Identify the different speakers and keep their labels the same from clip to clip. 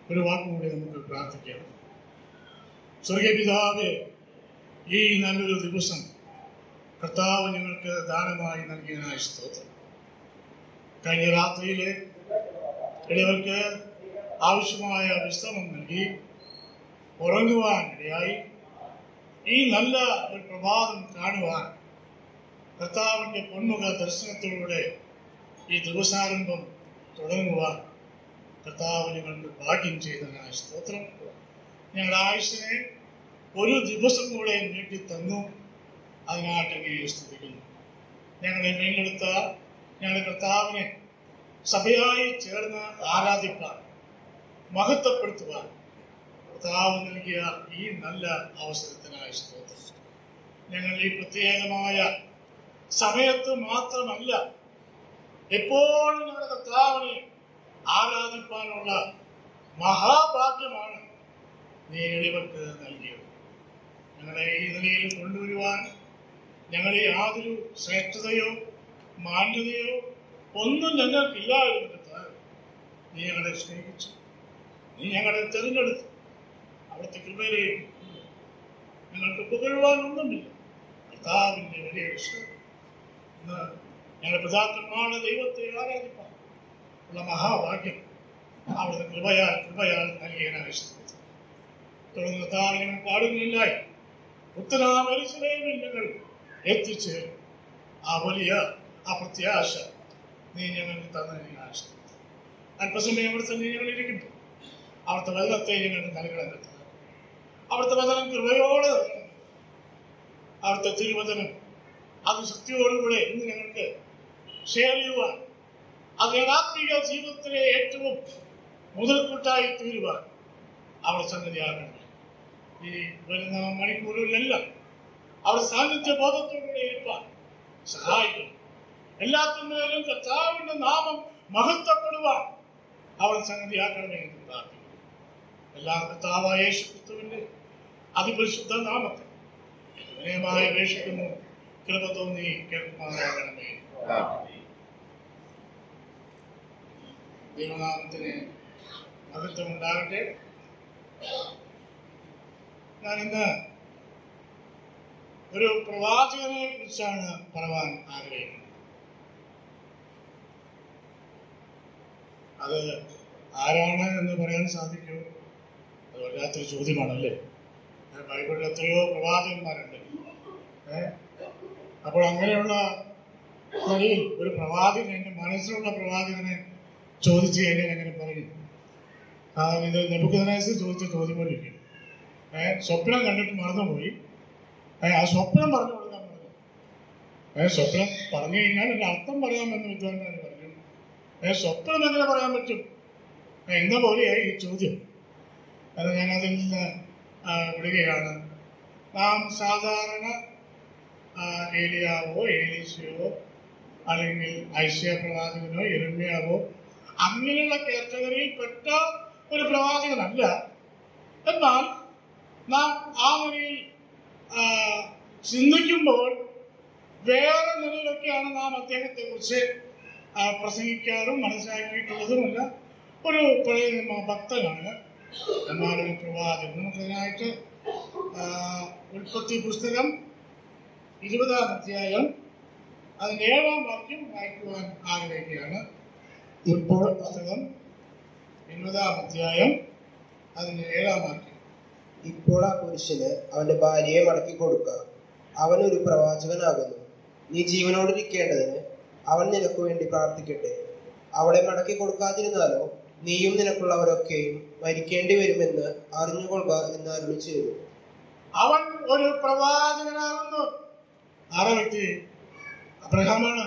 Speaker 1: ഒരു വാക്കും കൂടി നമുക്ക് പ്രാർത്ഥിക്കാം സ്വർഗീയ പിതാവേ ഈ നല്ലൊരു ദിവസം കർത്താവ് ഞങ്ങൾക്ക് ദാനമായി നൽകിയതിനായ സ്തോത്രം കഴിഞ്ഞ രാത്രിയിലെ ഇടയവർക്ക് ആവശ്യമായ വിശ്രമം നൽകി ഉറങ്ങുവാൻ ഇടയായി ഈ നല്ല ഒരു പ്രഭാതം കാണുവാൻ കർത്താവിൻ്റെ പൊന്മുഖ ദർശനത്തിലൂടെ ഈ ദിവസാരംഭം തുടങ്ങുവാൻ കർത്താവ് ഞങ്ങൾക്ക് ഭാഗ്യം ചെയ്തതിനായ സ്തോത്രം ഞങ്ങളുടെ ആയുസ്സിനെ ഒരു ദിവസം കൂടെ നീട്ടി തന്നു അതിനായിട്ട് അങ്ങയെ സ്തുതിക്കുന്നു ഞങ്ങളെ വീണ്ടെടുത്ത ഞങ്ങളുടെ കർത്താവിനെ സഭയായി ചേർന്ന് ആരാധിപ്പാൻ മഹത്വപ്പെടുത്തുവാൻ കർത്താവ് നൽകിയ ഈ നല്ല അവസരത്തിനായ സ്തോത്രം ഞങ്ങൾ ഈ പ്രത്യേകമായ സമയത്ത് മാത്രമല്ല എപ്പോഴും ഞങ്ങളുടെ കർത്താവിനെ ആരാധിപ്പാനുള്ള മഹാഭാഗ്യമാണ് നീ എളിവർക്ക് നൽകിയത് ഞങ്ങളെ ഈ നിലയിൽ കൊണ്ടുവരുവാൻ ഞങ്ങളെ യാതൊരു ശ്രേഷ്ഠതയോ മാന്യതയോ ഒന്നും ഞങ്ങൾക്കില്ലായിരുന്നു കർത്താവ് നീ ഞങ്ങളെ സ്നേഹിച്ചു നീ ഞങ്ങളെ തിരഞ്ഞെടുത്തു അവിടുത്തെ കൃപയിലേക്ക് ഞങ്ങൾക്ക് പുകഴുവാനൊന്നുമില്ല കർത്താവിൻ്റെ വലിയ വിഷയം ഇന്ന് ഞങ്ങളുടെ പിതാക്കന്മാരുടെ ദൈവത്തെ ആരാധിപ്പാൻ ഉള്ള മഹാഭാഗ്യം അവിടുത്തെ കൃപയാൽ കൃപയാൽ നൽകിയതിനായ ശ്രമിച്ചു തുടർന്ന് കർത്താവ് ഞങ്ങൾ പാടുന്നില്ലായി ഉത്തരാമരിശിലേമിൽ ഞങ്ങൾ എത്തിച്ചേരും ആ വലിയ ആ പ്രത്യാശ നീ ഞങ്ങൾക്ക് തന്നതിനായ ശ്രമിച്ചു അല്പസമയം അവിടെ തന്നെ ഞങ്ങൾ ഇരിക്കുമ്പോൾ അവിടുത്തെ വചനത്തെ ഞങ്ങൾക്ക് നൽകണം കർത്താവ് അവിടുത്തെ വചനം കൃപയോടെ നൽകണം അവിടുത്തെ തിരുവചനം അത് ശക്തിയോടുകൂടെ ഇന്ന് ഞങ്ങൾക്ക് ഷെയർ ചെയ്യുവാൻ അത് ആത്മീക ജീവിതത്തിലെ ഏറ്റവും മുതൽക്കൂട്ടായി തീരുവാൻ അവർ സംഗതിയാകണം ഈ വരുന്ന മണിക്കൂറുകളിലെല്ലാം അവർ സാന്നിധ്യ ബോധത്തോടുകൂടെ ഇരുപ്പാൻ സഹായിക്കണം എല്ലാത്തിന്മേലും കർത്താവിന്റെ നാമം മഹത്വപ്പെടുവാൻ അവൾ സംഗതിയാക്കണമേ എന്ന് പ്രാർത്ഥിക്കുന്നു എല്ലാ കർത്താവായ യേശു ക്രിസ്തുവിന്റെ അതിപരിശുദ്ധ നാമത്തെ വിനയമായി അപേക്ഷിക്കുന്നു കൃപ തോന്നി കേൾക്കുമാറാകണമേ ദൈവനാമത്തിന് മഹത്വം ഉണ്ടാകട്ടെ ഞാൻ ഇന്ന് ഒരു പ്രവാചകനെ കുറിച്ചാണ് പറയാൻ ആഗ്രഹിക്കുന്നത് അത് ആരാണ് എന്ന് പറയാൻ സാധിക്കുമോ അത് വല്ലാത്തൊരു ചോദ്യമാണല്ലേ ഏ, ബൈബിളിൽ എത്രയോ പ്രവാചകന്മാരുണ്ട് ഏ അപ്പോൾ അങ്ങനെയുള്ള നിലയിൽ ഒരു പ്രവാചകൻ എൻ്റെ മനസ്സിലുള്ള പ്രവാചകനെ ചോദിച്ചു കഴിഞ്ഞാൽ എങ്ങനെ പറയും ആ ഇത് നെബുക്കദനേസർ ചോദിച്ച ചോദ്യം പോലെ ഇരിക്കും ഏഹ് സ്വപ്നം കണ്ടിട്ട് മറന്നുപോയി ഏ ആ സ്വപ്നം പറഞ്ഞു കൊടുക്കാൻ പറഞ്ഞു ഏഹ് സ്വപ്നം പറഞ്ഞു കഴിഞ്ഞാൽ അതിന്റെ അർത്ഥം പറയാമെന്ന് വിദ്വാൻമാർ പറഞ്ഞു ഏഹ് സ്വപ്നം എങ്ങനെ പറയാൻ പറ്റും ഏ, എന്ന പോലെയായി ഈ ചോദ്യം അത് ഞാൻ അതിൽ നിന്ന് ആ, വിടുകയാണ് നാം സാധാരണ ആ, ഏലിയാവോ ഏലീശയോ അല്ലെങ്കിൽ ഐശ്യ പ്രവാചകനോ എരുമ്യാവോ അങ്ങനെയുള്ള കാറ്റഗറിയിൽ പെട്ട ഒരു പ്രവാചകനല്ല എന്നാൽ നാം ആ നിലയിൽ ആ, ചിന്തിക്കുമ്പോൾ വേറെ നിലയിലൊക്കെയാണ് നാം അദ്ദേഹത്തെ കുറിച്ച് പ്രസംഗിക്കാറും മനസ്സിലാക്കിയിട്ടുള്ളതുമല്ല ഒരു പഴയ നിയമ ഭക്തനാണ് എന്നാൽ ഒരു പ്രവാചകൻ നമുക്കതിനായിട്ട് ആ, ഉൽപ്പത്തി പുസ്തകം ഇരുപതാം അധ്യായം അതിന്റെ ഏഴാം വാക്യം വായിക്കുവാൻ ആഗ്രഹിക്കുകയാണ്
Speaker 2: ഇപ്പോൾ
Speaker 1: പുസ്തകം ഇരുപതാം അധ്യായം അതിന്റെ ഏഴാം വാക്യം
Speaker 2: ഇപ്പോൾ ആ പുരുഷന് അവന്റെ ഭാര്യയെ മടക്കി കൊടുക്ക അവൻ ഒരു പ്രവാചകനാകുന്നു നീ ജീവനോടിരിക്കേണ്ടതിന് അവൻ നിനക്ക് വേണ്ടി പ്രാർത്ഥിക്കട്ടെ അവളെ മടക്കി കൊടുക്കാതിരുന്നാലോ നീയും നിനക്കുള്ളവരൊക്കെയും മരിക്കേണ്ടി വരുമെന്ന് അറിഞ്ഞുകൊള്ളുക എന്ന് അരുളി ചെയ്തു
Speaker 1: അവൻ ഒരു പ്രവാചകനാകുന്നു ആരാ വ്യക്തി അബ്രഹാമാണ്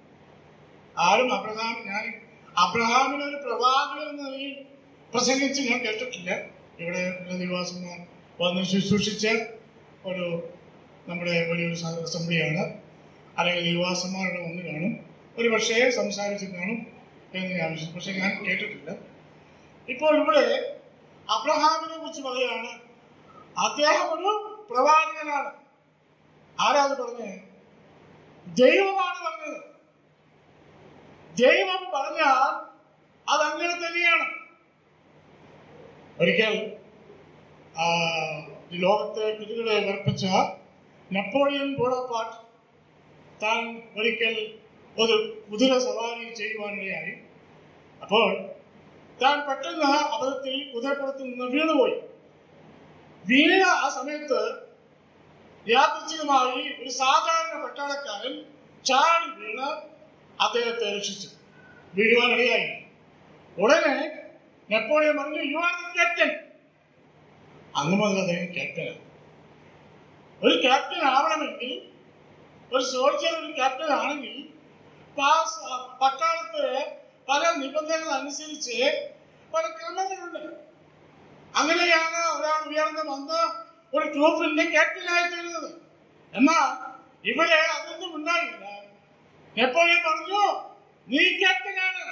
Speaker 1: ആരും അബ്രഹാം ഞാൻ അബ്രഹാമിനെ ഒരു പ്രവാചകൻ എന്ന നിലയിൽ പ്രസംഗിച്ച് ഞാൻ കേട്ടിട്ടില്ല ഇവിടെ ഉള്ള നിവാസന്മാർ വന്ന് ശുശ്രൂഷിച്ച ഒരു നമ്മുടെ ഒരു സ- അസംബ്ലിയാണ് അല്ലെങ്കിൽ നിവാസന്മാരുടെ വന്ന് കാണും ഒരു പക്ഷേ സംസാരിച്ച് കാണും എന്ന് ഞാൻ വിശ്വസിക്കുന്നു പക്ഷെ ഞാൻ കേട്ടിട്ടില്ല ഇപ്പോൾ ഇവിടെ അബ്രഹാമിനെ കുറിച്ച് പറയുകയാണ് അദ്ദേഹം ഒരു പ്രവാചകനാണ് ആരാ അത് പറഞ്ഞത് ദൈവമാണ് പറഞ്ഞത് ദൈവം പറഞ്ഞാൽ അതങ്ങനെ തന്നെയാണ് ഒരിക്കൽ ആ, ഈ ലോകത്തെ കുതിരകളെ വിറപ്പിച്ച നെപ്പോളിയൻ ബോണപ്പാട്ട് താൻ ഒരിക്കൽ ഒരു കുതിര സവാരി ചെയ്യുവാനിടയായി അപ്പോൾ താൻ പെട്ടെന്ന് അബദ്ധത്തിൽ കുതിരപ്പുറത്ത് നിന്ന് വീണുപോയി വീണ ആ സമയത്ത് യാദൃച്ഛികമായി ഒരു സാധാരണ പട്ടാളക്കാരൻ ചാടി വീണ് അദ്ദേഹത്തെ രക്ഷിച്ചു വീഴുവാനിടയായി ഉടനെ നെപ്പോളിയൻ പറഞ്ഞു യു ആർ ദി ക്യാപ്റ്റൻ അന്ന് മുതൽ അദ്ദേഹം ക്യാപ്റ്റനാണ് ഒരു ക്യാപ്റ്റൻ ആവണമെങ്കിൽ ഒരു സോൾജർ ഒരു ക്യാപ്റ്റൻ ആണെങ്കിൽ പാസ് പട്ടാളത്ത് പല നിബന്ധനകൾ അനുസരിച്ച് പല ക്രമങ്ങളുണ്ട് അങ്ങനെയാണ് ഒരാൾ ഉയർന്നു വന്ന് ഒരു ട്രൂപ്പിന്റെ ക്യാപ്റ്റനായി തീരുന്നത് എന്നാൽ ഇവിടെ അതൊന്നും ഉണ്ടായില്ല നെപ്പോളിയൻ പറഞ്ഞു നീ ക്യാപ്റ്റനാണ്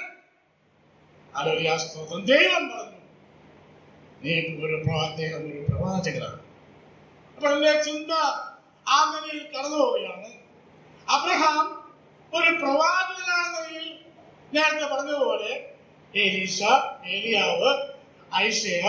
Speaker 1: അലൊരു സ്തോത്രം ദൈവം പറഞ്ഞു നീ ഒരു പ്രവാ- അദ്ദേഹം ഒരു പ്രവാചകനാണ് അപ്പൊ എന്റെ ചിന്ത ആ നിലയിൽ കടന്നു പോവുകയാണ് അബ്രഹാം ഒരു പ്രവാചകനായ നിലയിൽ നേരത്തെ പറഞ്ഞതുപോലെ ഏലീശ ഏലിയാവ് ഐഷയ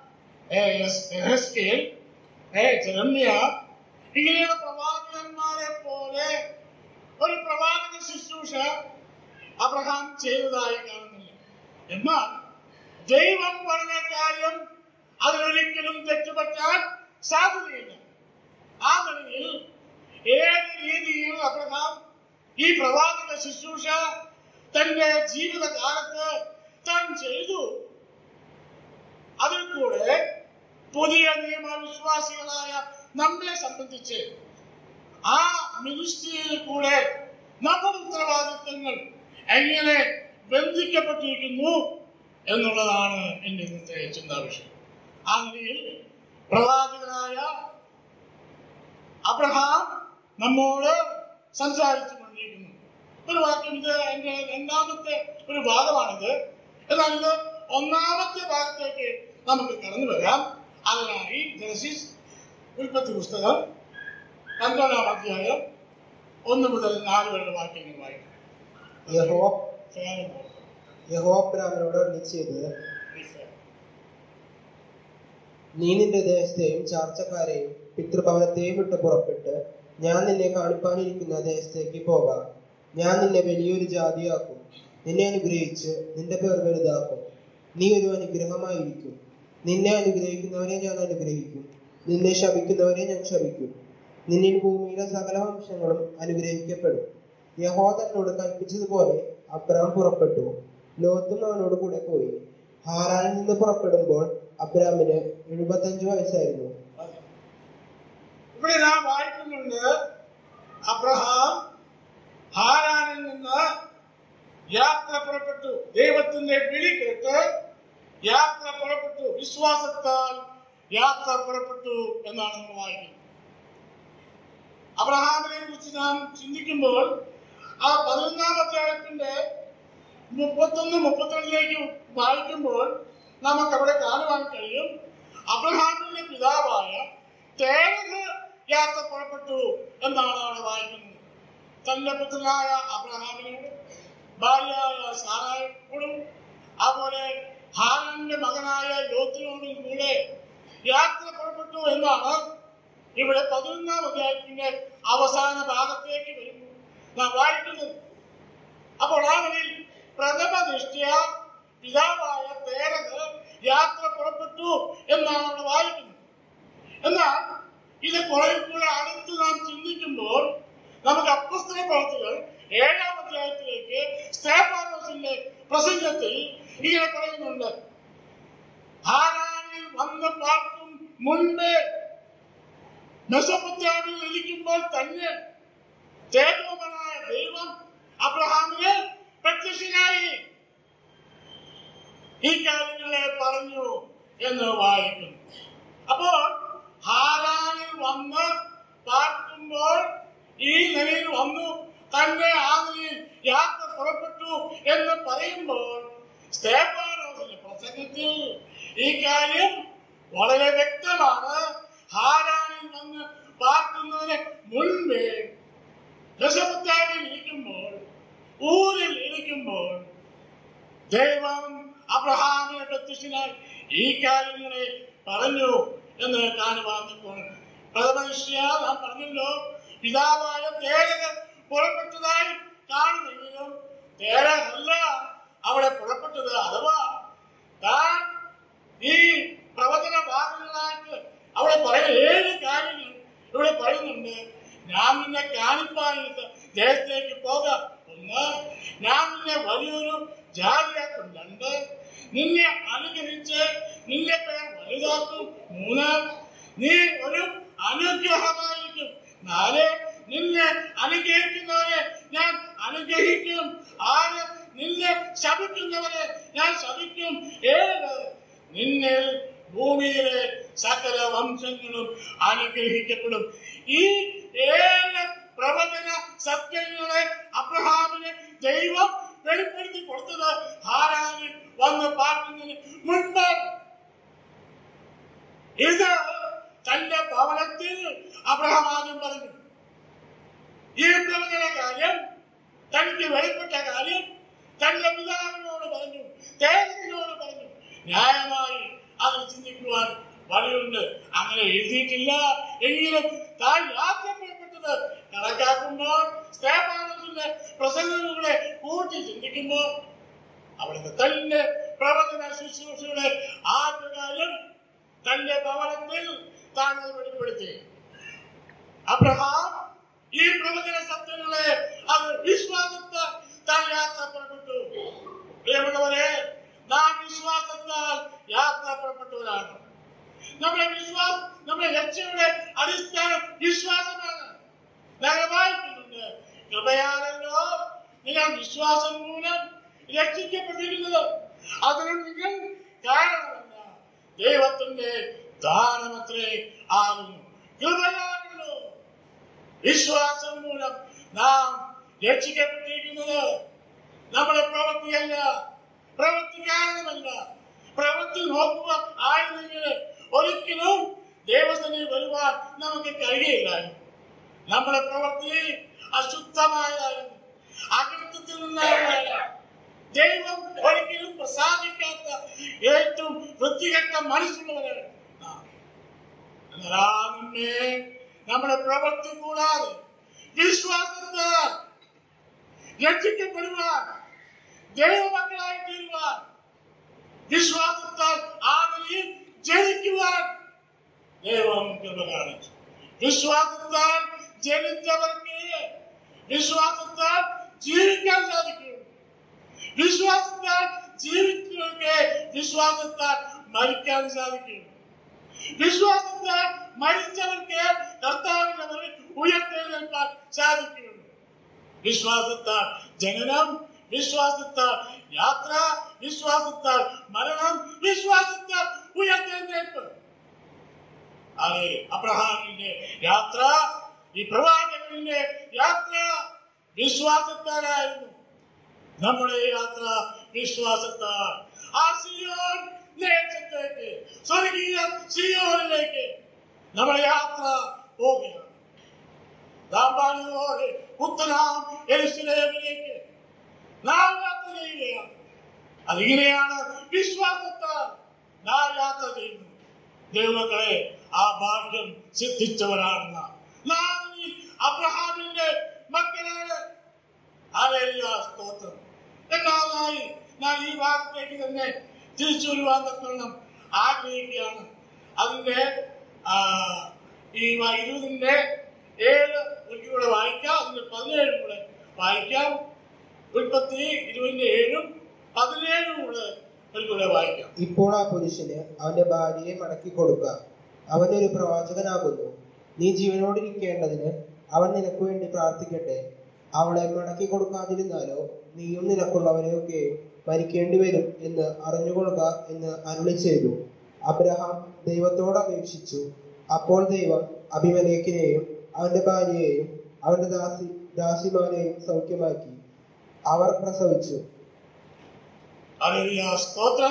Speaker 1: എഹസ്കേൽ ജെറമ്യ ഇങ്ങനെയുള്ള പ്രവാചകന്മാരെ പോലെ ഒരു പ്രവാചക ശുശ്രൂഷ അബ്രഹാം ചെയ്തതായി കാണുന്നില്ല എന്നാൽ ദൈവം പറഞ്ഞ കാര്യം അതിലൊരിക്കലും തെറ്റുപറ്റാൻ സാധ്യതയില്ല ആ നിലയിൽ ഏത് രീതിയിൽ അബ്രഹാം ഈ പ്രവാചക ശുശ്രൂഷ തന്റെ ജീവിതകാലത്ത് താൻ ചെയ്തു അതിൽ കൂടെ പുതിയ നിയമവിശ്വാസികളായ നമ്മെ സംബന്ധിച്ച് ആ മിനിസ്ട്രിയിൽ കൂടെ നമ്മുടെ ഉത്തരവാദിത്തങ്ങൾ എങ്ങനെ ബന്ധിക്കപ്പെട്ടിരിക്കുന്നു എന്നുള്ളതാണ് എന്റെ ഇന്നത്തെ ചിന്താവിഷയം ആ നിലയിൽ പ്രവാചകനായ അബ്രഹാം നമ്മോട് സംസാരിച്ചു കൊണ്ടിരിക്കുന്നു ഒരു വാക്യം ഇത് എന്റെ രണ്ടാമത്തെ ഒരു ഭാഗമാണിത് എന്നാൽ ഇത് ഒന്നാമത്തെ ഭാഗത്തേക്ക് നമുക്ക് കടന്നു വരാം അതിനായി ജനസിസ് ഉൽപ്പത്തി പുസ്തകം പന്ത്രണ്ടാം അധ്യായം ഒന്ന് മുതൽ നാല് വരെ വാക്യങ്ങൾ വായിക്കാം
Speaker 2: യഹോ
Speaker 1: ഫാനും പോകാം.
Speaker 2: യഹോ അബ്രാമിനോട് അരുളി ചെയ്തത്
Speaker 1: ഈ ഫാൻ.
Speaker 2: നീ നിന്റെ ദേശത്തെയും ചാർച്ചക്കാരെയും പിതൃഭവനത്തെയും വിട്ട് പുറപ്പെട്ട് ഞാൻ നിന്നെ കാണിപ്പാനിരിക്കുന്ന ദേശത്തേക്ക് പോകാം ഞാൻ നിന്നെ വലിയൊരു ജാതിയാക്കും നിന്നെ അനുഗ്രഹിച്ച് നിന്റെ പേർ വലുതാക്കും നീ ഒരു അനുഗ്രഹമായിരിക്കും നിന്നെ അനുഗ്രഹിക്കുന്നവരെ ഞാൻ അനുഗ്രഹിക്കും നിന്നെ ശപിക്കുന്നവരെ ഞാൻ ശപിക്കും നിന്നിൽ ഭൂമിയിലെ സകല വംശങ്ങളും അനുഗ്രഹിക്കപ്പെടും യഹോ തന്നോട് കൽപ്പിച്ചതുപോലെ അബ്രാം പുറപ്പെട്ടു ലോത്തും അവനോട് കൂടെ പോയി ഹാരാനിൽ നിന്ന് പുറപ്പെടുമ്പോൾ അബ്രാമിന് എഴുപത്തഞ്ച് വയസ്സായിരുന്നു
Speaker 1: മതി. ഇവിടെ നാം വായിക്കുന്നുണ്ട് അബ്രഹാം ഹാരാനിൽ നിന്ന് യാത്ര പുറപ്പെട്ടു ദൈവത്തിന്റെ വിളി കേട്ട് യാത്ര പുറപ്പെട്ടു വിശ്വാസത്താൽ യാത്ര പുറപ്പെട്ടു എന്നാണ് നമ്മൾ വായിക്കുന്നത് അബ്രഹാമിനെ കുറിച്ച് നാം ചിന്തിക്കുമ്പോൾ ആ പതിനൊന്നാം അധ്യായത്തിന്റെ മുപ്പത്തൊന്ന് മുപ്പത്തിരണ്ടിലേക്ക് വായിക്കുമ്പോൾ നമുക്ക് അവിടെ കാണുവാൻ കഴിയും അബ്രഹാമിന്റെ പിതാവായ തേരന് യാത്ര പുറപ്പെട്ടു എന്നാണ് അവിടെ വായിക്കുന്നത് തന്റെ പുത്രനായ അബ്രഹാമിനോട് ഭാര്യയായ സാറായോടും അതുപോലെ ഹാരന്റെ മകനായ ലോത്തിനോടും കൂടെ യാത്ര പുറപ്പെട്ടു എന്നാണ് ഇവിടെ പതിനൊന്നാം അധ്യായത്തിന്റെ അവസാന ഭാഗത്തേക്ക് വരുമ്പോൾ നാം വായിക്കുന്നത് അപ്പോൾ ആ നിലയിൽ പ്രഥമ ദൃഷ്ടിയ പിതാവായ പേരന് യാത്ര പുറപ്പെട്ടു എന്നാണ് അവിടെ വായിക്കുന്നത് എന്നാൽ ഇത് കുറെ കൂടെ അടുത്ത് നാം ചിന്തിക്കുമ്പോൾ നമുക്ക് അപ്പസ്തല പ്രവർത്തികൾ ഏഴാം അധ്യായത്തിലേക്ക് സ്തേഫാനോസിന്റെ പ്രസംഗത്തിൽ ഇങ്ങനെ പറയുന്നുണ്ട് ഹാരാനിൽ വന്ന് പാർക്കും മുൻപേ മെസപ്പൊത്താമിൽ ഇരിക്കുമ്പോൾ തന്നെ തേജോമനായ ദൈവം അബ്രഹാമിന് പ്രത്യക്ഷനായി ഈ കാര്യങ്ങളെ പറഞ്ഞു എന്ന് വായിക്കുന്നു അപ്പോൾ ഹാരാനിൽ വന്ന് പാർക്കുമ്പോൾ ഈ നിലയിൽ വന്നു തന്റെ ആ നിലയിൽ യാത്ര പുറപ്പെട്ടു എന്ന് പറയുമ്പോൾ സ്തേഫാനോസിന്റെ പ്രസംഗത്തിൽ ഈ കാര്യം വളരെ വ്യക്തമാണ് ഹാരാനിൽ വന്ന് പാർക്കുന്നതിന് മുൻപേ ദശപുത്താരിൽ ഇരിക്കുമ്പോൾ ഊരിൽ ഇരിക്കുമ്പോൾ ദൈവം അബ്രഹാമിനെ പ്രത്യക്ഷനായി ഈ കാര്യങ്ങളെ പറഞ്ഞു എന്ന് കാണുവാൻ തക്കോണം പ്രഥമദൃഷ്ട്യ നാം പറഞ്ഞല്ലോ പിതാവായ തേരക പുറപ്പെട്ടതായി കാണുമെങ്കിലും തേരകല്ല അവിടെ പുറപ്പെട്ടത് അഥവാ താൻ ഈ പ്രവചന ഭാഗങ്ങളായിട്ട് അവിടെ പറയുന്ന ഏഴ് കാര്യങ്ങൾ ഇവിടെ പറയുന്നുണ്ട് ഞാൻ നിന്നെ കാണിപ്പാനായിട്ട് ദേശത്തേക്ക് പോകാം ഒന്ന് ഞാൻ നിന്നെ വലിയൊരു ജാതിയാക്കും രണ്ട് നിന്നെ അനുഗ്രഹിച്ച് നിന്റെ പേർ വലുതാക്കും മൂന്ന് നീ ഒരു അനുഗ്രഹമായിരിക്കും നാല് നിന്നെ അനുഗ്രഹിക്കുന്നവരെ ഞാൻ അനുഗ്രഹിക്കും ആറ് നിന്നെ ശപിക്കുന്നവരെ ഞാൻ ശപിക്കും ഏഴ് നിന്നെ ഭൂമിയിലെ സകല വംശങ്ങളും അനുഗ്രഹിക്കപ്പെടും ഈ ഏഴ് പ്രവചന സത്യങ്ങളെ അബ്രഹാമിന് ദൈവം വെളിപ്പെടുത്തി കൊടുത്തത് ഹാരാനിൽ വന്ന് പാർക്കുന്നതിന് മുൻപാണ് ഇത് തന്റെ ഭവനത്തിൽ അബ്രഹാം ആദ്യം പറഞ്ഞു ഈ പ്രവചന കാര്യം തനിക്ക് വെളിപ്പെട്ട കാര്യം തന്റെ പിതാവിനോട് പറഞ്ഞു തേജത്തിനോട് പറഞ്ഞു ന്യായമായി അത് ചിന്തിക്കുവാൻ വഴിയുണ്ട് അങ്ങനെ എഴുതിയിട്ടില്ല എങ്കിലും താൻ യാത്ര പുറപ്പെട്ടത് കണക്കാക്കുമ്പോൾ സ്തേഫാനസിന്റെ പ്രസംഗങ്ങളെ കൂട്ടി ചിന്തിക്കുമ്പോൾ അവിടുത്തെ തന്റെ പ്രവചന ശുശ്രൂഷയുടെ ആദ്യകാലം തന്റെ ഭവനത്തിൽ താൻ അത് വെളിപ്പെടുത്തി അബ്രഹാം ഈ പ്രവചന സത്യങ്ങളെ അത് വിശ്വാസത്താൽ താൻ യാത്ര പുറപ്പെട്ടു പ്രിയമുള്ളവരെ നാം വിശ്വാസത്താൽ യാത്ര പുറപ്പെട്ടവരാണ് നമ്മുടെ വിശ്വാസം നമ്മുടെ രക്ഷയുടെ അടിസ്ഥാനം വിശ്വാസമാണ് ഞങ്ങൾ വായിക്കുന്നുണ്ട് കൃപയാണല്ലോ നിങ്ങൾ വിശ്വാസം മൂലം രക്ഷിക്കപ്പെട്ടിരുന്നത് അതിനും നിങ്ങൾ കാരണമല്ല ദൈവത്തിന്റെ ദാനമത്രേ ആകുന്നു കൃപയാണല്ലോ വിശ്വാസം മൂലം നാം രക്ഷിക്കപ്പെട്ടിരിക്കുന്നത് നമ്മുടെ പ്രവൃത്തിയല്ല പ്രവൃത്തി കാരണമല്ല പ്രവൃത്തി നോക്കുക ആയിരുന്നെങ്കിൽ ഒരിക്കലും ദൈവത്തിന് വരുവാൻ നമുക്ക് കഴിയുകയില്ലായിരുന്നു നമ്മുടെ പ്രവൃത്തി അശുദ്ധമായാലും അകൃത്യത്തിൽ നിന്നായാലും ദൈവം ഒരിക്കലും പ്രസാദിക്കാത്ത ഏറ്റവും വൃത്തികെട്ട മനസ്സുള്ളവരാണ് നാം. എന്നാൽ ആ നമ്മെ നമ്മുടെ പ്രവൃത്തി കൂടാതെ വിശ്വാസത്താൽ രക്ഷിക്കപ്പെടുവാൻ ദൈവമക്കളായി തീരുവാൻ വിശ്വാസത്താൽ ആവലിയിൽ ജനിക്കുവാൻ ദൈവം കൃപ കാണിച്ചു വിശ്വാസത്താൽ ജനിച്ചവർക്ക് വിശ്വാസത്താൽ ജീവിക്കാൻ സാധിക്കും വിശ്വാസത്താൽ ജീവിച്ചവർക്ക് വിശ്വാസത്താൽ മരിക്കാൻ സാധിക്കും വിശ്വാസത്താൽ മരിച്ചവർക്ക് കർത്താവിന്റെ മുന്നിൽ ഉയർത്തെഴുന്നേൽക്കാൻ സാധിക്കും വിശ്വാസത്താൽ ജനനം വിശ്വാസത്താൽ യാത്ര വിശ്വാസത്താൽ മരണം വിശ്വാസത്താൽ ഉയർത്തെഴുന്നേൽപ്പ് അതെ അബ്രഹാമിന്റെ യാത്ര ഈ പ്രവാചകന്റെ യാത്ര വിശ്വാസത്താലായിരുന്നു നമ്മുടെ യാത്ര വിശ്വാസത്താൽ ആ സിയോൻ ദേശത്തേക്ക് സ്വർഗീയ സിയോനിലേക്ക് നമ്മുടെ യാത്ര പോവുകയാണ് ദാമ്പാടിയോടെ പുത്തനാം എരുസലേമിലേക്ക് നാം യാത്ര ചെയ്യുകയാണ് അതിങ്ങനെയാണ് വിശ്വാസത്താൽ നാം യാത്ര ചെയ്യുന്നു ദൈവമക്കളെ ആ ഭാഗ്യം സിദ്ധിച്ചവരാണ് നാം നാം ഇനി അബ്രഹാമിന്റെ മക്കളാണ് ഹല്ലേലൂയ, സ്തോത്രം രണ്ടാമതായി ഞാൻ ഈ ഭാഗത്തേക്ക് തന്നെ തിരിച്ചു വരുവാൻ തക്കണം ആഗ്രഹിക്കുകയാണ് അതിന്റെ ആ, ഈ വ- ഇരുപതിന്റെ ഏഴ് ഒരിക്കൽ കൂടെ വായിക്കാം അതിന്റെ പതിനേഴും കൂടെ വായിക്കാം ഉൽപ്പത്തി ഇരുപതിന്റെ ഏഴും പതിനേഴും കൂടെ ഒരിക്കൽ കൂടെ വായിക്കാം
Speaker 2: ഇപ്പോൾ ആ പുരുഷന് അവന്റെ ഭാര്യയെ മടക്കി കൊടുക്ക അവനൊരു പ്രവാചകനാകുന്നു നീ ജീവനോടിരിക്കേണ്ടതിന് അവൻ നിനക്ക് വേണ്ടി പ്രാർത്ഥിക്കട്ടെ അവളെ മടക്കി കൊടുക്കാതിരുന്നാലോ നീയും നിനക്കുള്ളവരെയൊക്കെ മരിക്കേണ്ടി വരും എന്ന് അറിഞ്ഞുകൊള്ളുക എന്ന് അരുളി ചെയ്തു അബ്രഹാം ദൈവത്തോട് അപേക്ഷിച്ചു അപ്പോൾ ദൈവം അഭിമലേഖിനെയും അവന്റെ ഭാര്യയെയും അവന്റെ ദാസി ദാസിമാരെയും സൗഖ്യമാക്കി അവർ പ്രസവിച്ചു
Speaker 1: ഹല്ലേലൂയ, സ്തോത്രം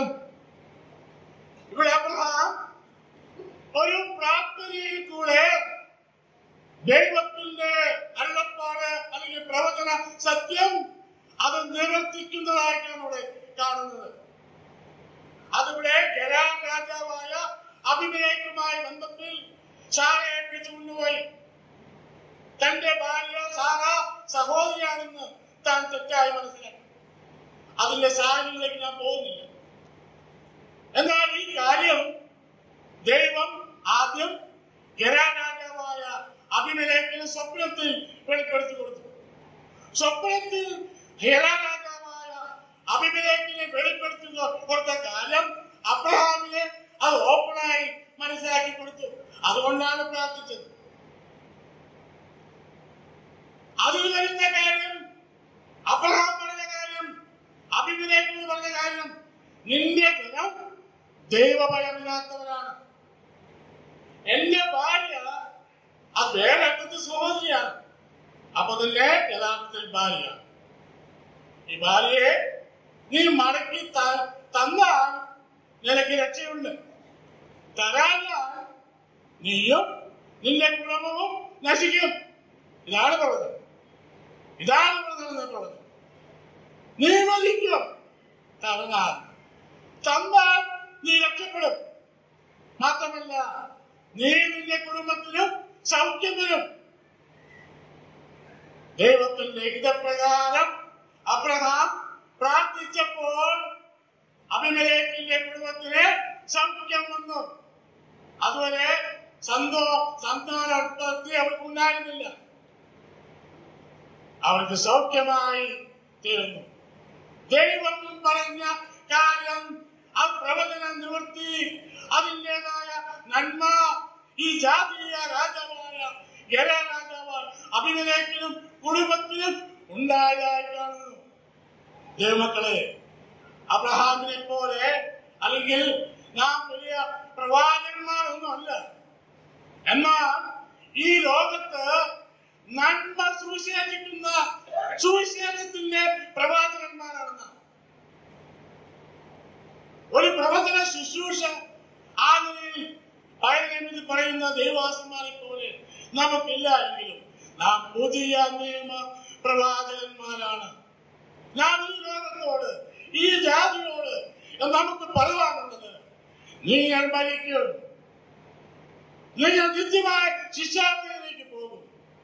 Speaker 1: ഇവിടെ അബ്രഹാം ഒരു പ്രാർത്ഥനയിൽ കൂടെ ദൈവത്തിന്റെ അരുളപ്പാട് അല്ലെങ്കിൽ പ്രവചന സത്യം അത് നിവർത്തിക്കുന്നതായിട്ടാണ് ഇവിടെ കാണുന്നത് അതിവിടെ ഗരാഗ രാജാവായ അഭിമേക്കുമായി ബന്ധത്തിൽ സാറയെ പിടിച്ചു കൊണ്ടുപോയി തന്റെ ഭാര്യ സാറ സഹോദരിയാണെന്ന് താൻ തെറ്റായി മനസ്സിലാക്കി അതിന്റെ സാഹചര്യത്തിലേക്ക് ഞാൻ പോകുന്നില്ല എന്നാൽ ഈ കാര്യം ദൈവം ആദ്യം ഗരാരാജാവായ അഭിമലേഖിന് സ്വപ്നത്തിൽ വെളിപ്പെടുത്തി കൊടുത്തു സ്വപ്നത്തിൽ ഹെരാരാജാവായ അഭിമലേഖിനെ വെളിപ്പെടുത്തി കൊടുത്ത കാലം അബ്രഹാമിനെ അത് ഓപ്പണായി മനസ്സിലാക്കി കൊടുത്തു അതുകൊണ്ടാണ് പ്രാർത്ഥിച്ചത് അതിൽ വരുന്ന കാര്യം അബ്രഹാം പറഞ്ഞ കാര്യം അഭിമലേഖിന് പറഞ്ഞ കാര്യം നിന്റെ ജനം ദൈവഭയമില്ലാത്തവരാണ് എന്റെ ഭാര്യ അത് വേറെ അർത്ഥത്തിൽ സഹോദരിയാണ് അപ്പൊ തന്നെ യഥാർത്ഥത്തിൽ ഭാര്യ ഈ ഭാര്യയെ നീ മടക്കി ത- തന്നാൽ നിനക്ക് രക്ഷയുണ്ട് തരാഞ്ഞാൽ നീയും നിന്റെ കുടുംബവും നശിക്കും ഇതാണ് പറഞ്ഞത് ഇതാണ് പറഞ്ഞത് പറഞ്ഞത് നീ മതിക്കും തന്നാൽ തന്നാൽ നീ രക്ഷപ്പെടും മാത്രമല്ല നീ നിന്റെ കുടുംബത്തിനും സൗഖ്യം വരും ദൈവത്തിന്റെ ഹിതപ്രകാരം അബ്രഹാം പ്രാർത്ഥിച്ചപ്പോൾ അഭിമലേഖിന്റെ കുടുംബത്തിന് സൗഖ്യം വന്നു അതുവരെ സന്തോ സന്താന ഉത്പത്തി അവർക്കുണ്ടായിരുന്നില്ല അവർക്ക് സൗഖ്യമായി തീർന്നു ദൈവം പറഞ്ഞ കാര്യം ആ പ്രവചനം നിവർത്തി അതിൻ്റെതായ നന്മ ഈ ജാതീയ രാജാവായ ഗര രാജാവ് അഭിനയിക്കലും കുടുംബത്തിനും ഉണ്ടായതായി കാണുന്നു ദൈവമക്കളെ അബ്രഹാമിനെ പോലെ അല്ലെങ്കിൽ നാം വലിയ പ്രവാചകന്മാരൊന്നും അല്ല എന്നാൽ ഈ ലോകത്ത് നന്മ സുവിശേഷിക്കുന്ന സുവിശേഷത്തിന്റെ പ്രവാചകന്മാരാണ് നാം ഒരു പ്രവചന ശുശ്രൂഷ ആ നിലയിൽ പഴയനിൽ പറയുന്ന ദൈവാസന്മാരെ പോലെ നമുക്കില്ല എങ്കിലും നാം പുതിയ നിയമ പ്രവാചകന്മാരാണ് നാം ഈ ലോകത്തോട് ഈ ജാതിയോട് നമുക്ക് പറയുവാനുള്ളത് നിങ്ങൾ മരിക്കും നിങ്ങൾ നിത്യമായ ശിക്ഷാർത്ഥിയിലേക്ക് പോകും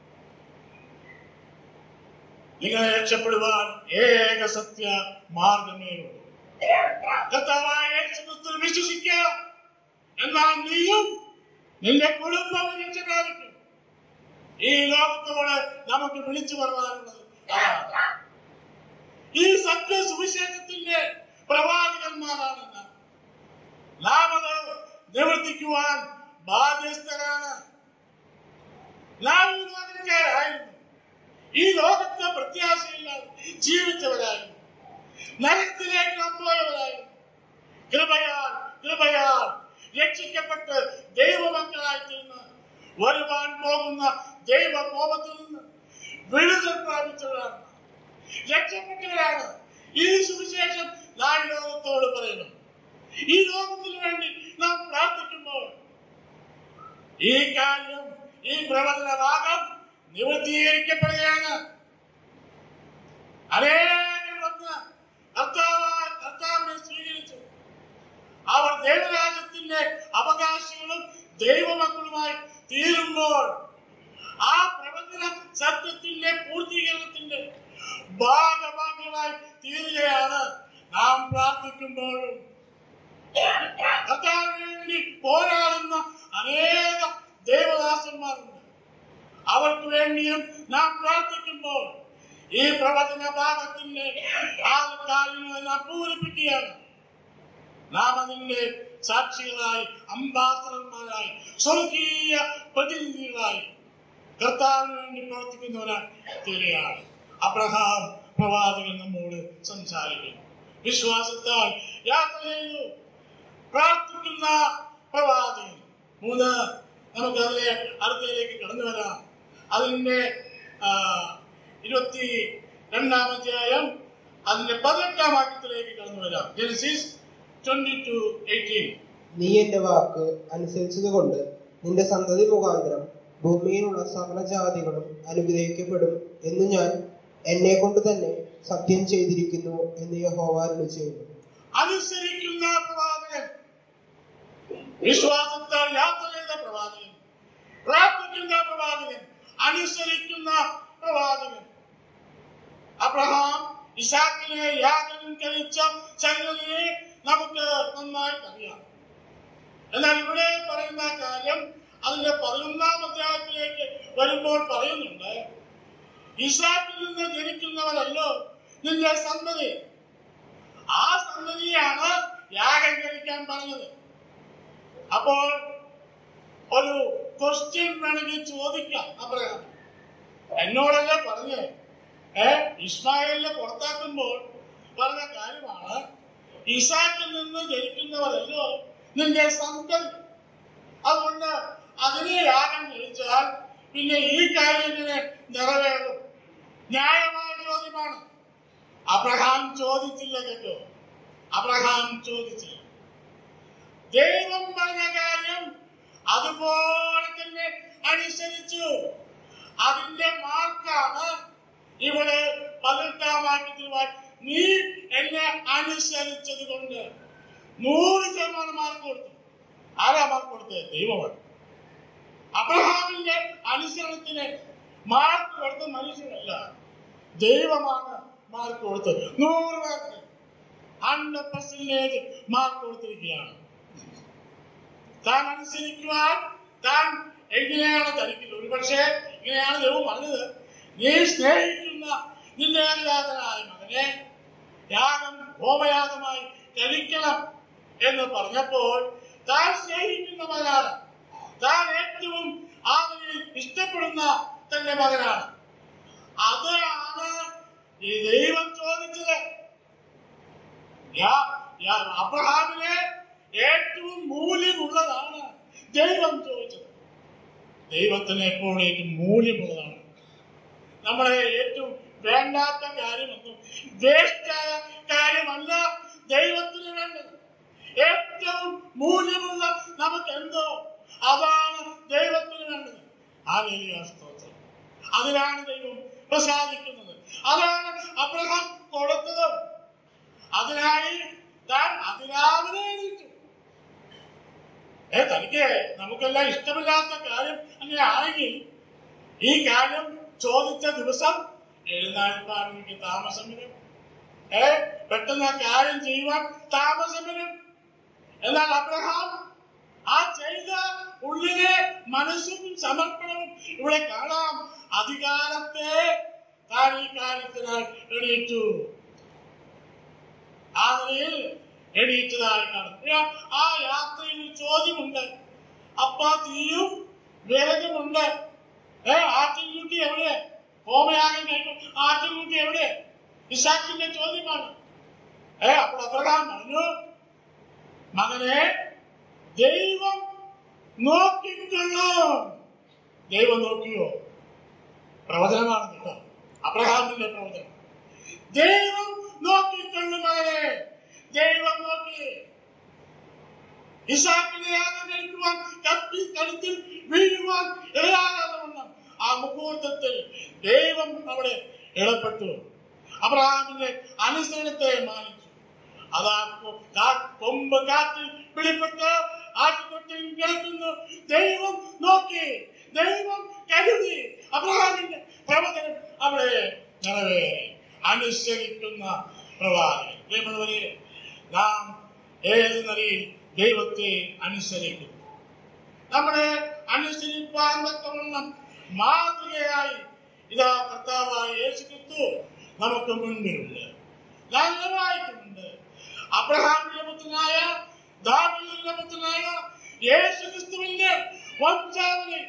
Speaker 1: നിങ്ങളെ രക്ഷപ്പെടുവാൻ ഏക സത്യ മാർഗമേ ഉള്ളൂ കർത്താവായ യേശുക്രിസ്തുവിൽ വിശ്വസിക്കുക എന്നാൽ നീയും നിന്റെ കുടുംബവും രക്ഷപ്രാപിക്കും ഈ ലോകത്തോട് നമുക്ക് വിളിച്ചു പറയാനുള്ളത് അതാണ്. ഈ സത്യ സുവിശേഷത്തിന്റെ പ്രവാചകന്മാരാണ് നാം. നാം അത് നിവർത്തിക്കുവാൻ ബാധ്യസ്ഥരാണ് നാം ഈ ലോകക്കാരായിരുന്നു ഈ ലോകത്തെ പ്രത്യാശയില്ലാതെ ജീവിച്ചവരായിരുന്നു നരകത്തിലേക്ക് നാം പോയവരായിരുന്നു കൃപയാൽ കൃപയാൽ രക്ഷിക്കപ്പെട്ട് ദൈവമക്കളായി തീർന്ന് വരുവാൻ പോകുന്ന ദൈവകോപത്തിൽ നിന്ന് വിടുതൽ പ്രാപിച്ചവരാണ് നാം. രക്ഷപ്പെട്ടവരാണ് ഈ സുവിശേഷം നാം ഈ ലോകത്തോട് പറയുന്നു ഈ ലോകത്തിന് വേണ്ടി നാം പ്രാർത്ഥിക്കുമ്പോൾ ഈ കാര്യം ഈ പ്രവചന ഭാഗം നിവൃത്തീകരിക്കപ്പെടുകയാണ് അനേകം വന്ന് കർത്താവായ കർത്താവിനെ സ്വീകരിച്ചു അവർ ദൈവരാജ്യത്തിന്റെ അവകാശികളും ദൈവമക്കളുമായി തീരുമ്പോൾ ആ പ്രവചന സത്യത്തിന്റെ പൂർത്തീകരണത്തിന്റെ ഭാഗഭാഗങ്ങളായി തീരുകയാണ് നാം പ്രാർത്ഥിക്കുമ്പോഴും കർത്താവിന് വേണ്ടി പോരാടുന്ന അനേക ദേവദാസന്മാരുണ്ട് അവർക്ക് വേണ്ടിയും നാം പ്രാർത്ഥിക്കുമ്പോൾ ഈ പ്രവചന ഭാഗത്തിന്റെ ആ കാര്യങ്ങളെ നാം പൂരിപ്പിക്കുകയാണ് നാം അതിന്റെ സാക്ഷികളായി അംബാസഡർമാരായി സ്വർഗീയ പ്രതിനിധികളായി കർത്താവിന് വേണ്ടി പ്രവർത്തിക്കുന്നവരായി തീരുകയാണ് അബ്രഹാം പ്രവാചകൻ നമ്മോട് സംസാരിക്കുന്നു വിശ്വാസത്താൽ യാത്ര ചെയ്തു പ്രാർത്ഥിക്കുന്ന പ്രവാചകൻ മൂന്ന് നമുക്ക് അതിലെ അടുത്തതിലേക്ക് കടന്നു വരാം അതിന്റെ ആ, ഇരുപത്തി രണ്ടാം അധ്യായം അതിന്റെ പതിനെട്ടാം വാക്യത്തിലേക്ക് കടന്നു വരാം ജെനസിസ് ട്വന്റി ടു എയ്റ്റീൻ
Speaker 2: നീ എന്റെ വാക്ക് അനുസരിച്ചതുകൊണ്ട് നിന്റെ സന്തതി മുഖാന്തരം ഭൂമിയിലുള്ള സകല ജാതികളും അനുഗ്രഹിക്കപ്പെടും എന്ന് ഞാൻ എന്നെ കൊണ്ട് തന്നെ സത്യം ചെയ്തിരിക്കുന്നു എന്ന് യഹോവ അരുളി ചെയ്യുന്നു
Speaker 1: അനുസരിക്കുന്ന പ്രവാചകൻ വിശ്വാസത്താൽ യാത്ര ചെയ്ത പ്രവാചകൻ പ്രാർത്ഥിക്കുന്ന പ്രവാചകൻ അനുസരിക്കുന്ന പ്രവാചകൻ അബ്രഹാം ഇസാക്കിനെ യാഗം കഴിച്ച സംഗതിയെ നമുക്ക് നന്നായിട്ട് അറിയാം എന്നാൽ ഇവിടെ പറയുന്ന കാര്യം അതിന്റെ പതിനൊന്നാം അധ്യായത്തിലേക്ക് വരുമ്പോൾ പറയുന്നുണ്ട് ഇസാക്കിൽ നിന്ന് ജനിക്കുന്നവരല്ലോ നിന്റെ സന്തതി ആ സന്തതിയാണ് യാഗം കഴിക്കാൻ പറഞ്ഞത് അപ്പോൾ ഒരു ക്വസ്റ്റ്യൻ വേണമെങ്കിൽ ചോദിക്കാം അബ്രഹാം എന്നോടല്ലേ പറഞ്ഞേ ഏ ഇസ്മായിലിനെ പുറത്താക്കുമ്പോൾ പറഞ്ഞ കാര്യമാണ് ഇസാക്കിൽ നിന്ന് ജനിക്കുന്നവരല്ലോ നിന്റെ സന്തതി അതുകൊണ്ട് അതിനെ യാഗം കഴിച്ചാൽ പിന്നെ ഈ കാര്യത്തിന് നിറവേറും ന്യായമായ ചോദ്യമാണ് അബ്രഹാം ചോദിച്ചില്ല കേട്ടോ അബ്രഹാം ചോദിച്ചില്ല ദൈവം പറഞ്ഞ കാര്യം അതുപോലെ തന്നെ അനുസരിച്ചു അതിന്റെ മാർക്കാണ് ഇവിടെ പതിനെട്ടാം വാക്യത്തിൽ വായി- നീ എന്നെ അനുസരിച്ചത് കൊണ്ട് നൂറ് ശതമാനം മാർക്ക് കൊടുത്തു ആരാ മാർക്ക് കൊടുത്തത് ദൈവമാണ് അബ്രഹാമിന്റെ അനുസരണത്തിന് മാർക്ക് കൊടുത്ത മനുഷ്യനല്ല ദൈവമാണ് മാർക്ക് കൊടുത്തത് നൂറ് മാർക്ക് ഹൺഡ്രഡ് പെർസെന്റേജ് മാർക്ക് കൊടുത്തിരിക്കുകയാണ് താൻ അനുസരിക്കുവാൻ താൻ എങ്ങനെയാണ് ധരിക്കുന്നത് ഒരുപക്ഷെ ഇങ്ങനെയാണ് ദൈവം പറഞ്ഞത് നീ സ്നേഹിക്കുന്ന നിന്റെ ഏകജാതനായ മകനെ യാഗം ഹോമയാഗമായി കഴിക്കണം എന്ന് പറഞ്ഞപ്പോൾ താൻ സ്നേഹിക്കുന്നവനാണ് താൻ ഏറ്റവും ആദരിൽ ഇഷ്ടപ്പെടുന്ന തന്റെ മകനാണ് അതാണ് ഈ ദൈവം ചോദിച്ചത് യാ- യാ- അബ്രഹാമിന് ഏറ്റവും മൂല്യമുള്ളതാണ് ദൈവം ചോദിച്ചത് ദൈവത്തിന് എപ്പോഴും ഏറ്റവും മൂല്യമുള്ളതാണ് നമ്മളെ ഏറ്റവും വേണ്ടാത്ത കാര്യമൊന്നും വേസ്റ്റായ കാര്യമല്ല ദൈവത്തിന് വേണ്ടത് ഏറ്റവും മൂല്യമുള്ള നമുക്ക് എന്തോ അതാണ് ദൈവത്തിന് വേണ്ടത് ആ സ്തോത്രം അതിലാണ് ദൈവം പ്രസാദിക്കുന്നത് അതാണ് അബ്രഹാം കൊടുത്തത് അതിനായി താൻ അതിരാവിലെ എണീറ്റു ഏ തനിക്ക് നമുക്കെല്ലാം ഇഷ്ടമില്ലാത്ത കാര്യം അങ്ങനെ ആണെങ്കിൽ ഈ കാര്യം ചോദിച്ച ദിവസം എഴുന്നേൽപ്പാൻ എനിക്ക് താമസം വരും ഏ പെട്ടെന്ന് ആ കാര്യം ചെയ്യുവാൻ താമസം വരും എന്നാൽ അബ്രഹാം ആ ചെയ്ത ഉള്ളിലെ മനസ്സും സമർപ്പണവും ഇവിടെ കാണാം അധികാരത്തെ താൻ ഈ കാര്യത്തിനായി എണീറ്റു ആ നിലയിൽ എണീറ്റതായി കാണും പിന്നെ ആ യാത്രയിൽ ഒരു ചോദ്യമുണ്ട് അപ്പ തീയും വിറകുമുണ്ട് ഏ ആട്ടിൻകുട്ടി എവിടെ ഹോമയാഗം കഴിക്കും ആട്ടിൻകുട്ടി എവിടെ ഇസാക്കിന്റെ ചോദ്യമാണ് ഏ അപ്പോൾ അബ്രഹാം പറഞ്ഞു മകനെ ദൈവം നോക്കിക്കൊള്ളൂ ദൈവം നോക്കിയോ പ്രവചനമാണ് കേട്ടോ അബ്രഹാമിന്റെ പ്രവചനം ദൈവം നോക്കിക്കൊള്ളു മകനെ ദൈവം നോക്കി ഇസാക്കിനെ യാഗം കഴിക്കുവാൻ കത്തി കഴുത്തിൽ വീഴുവാൻ ഇടയാകാതെ വണ്ണം ആ മുഹൂർത്തത്തിൽ ദൈവം അവിടെ ഇടപെട്ടു അബ്രഹാമിന്റെ അനുസരണത്തെ മാനിച്ചു അതാ കൊ- കാ- കൊമ്പ് കാറ്റിൽ പിടിപ്പെട്ട് ആറ്റുകൊട്ടിൽ കിടക്കുന്നു ദൈവം നോക്കി ദൈവം കരുതി അബ്രഹാമിന്റെ പ്രവചനം അവിടെ നിറവേറി അനുസരിക്കുന്ന പ്രവാചകൻ പ്രിയമുള്ളവരെ നാം ഏത് നിലയിൽ ദൈവത്തെ അനുസരിക്കുന്നു നമ്മുടെ അനുസരിപ്പാൻ തക്കവണ്ണം മാതൃകയായി ഇതാ കർത്താവായ യേശു ക്രിസ്തു നമുക്ക് മുൻപിലുണ്ട് ഞാൻ ഇത് വായിക്കുന്നുണ്ട് അബ്രഹാമിന്റെ പുത്രനായ ദാവീദിന്റെ പുത്രനായ യേശു ക്രിസ്തുവിന്റെ വംശാവലി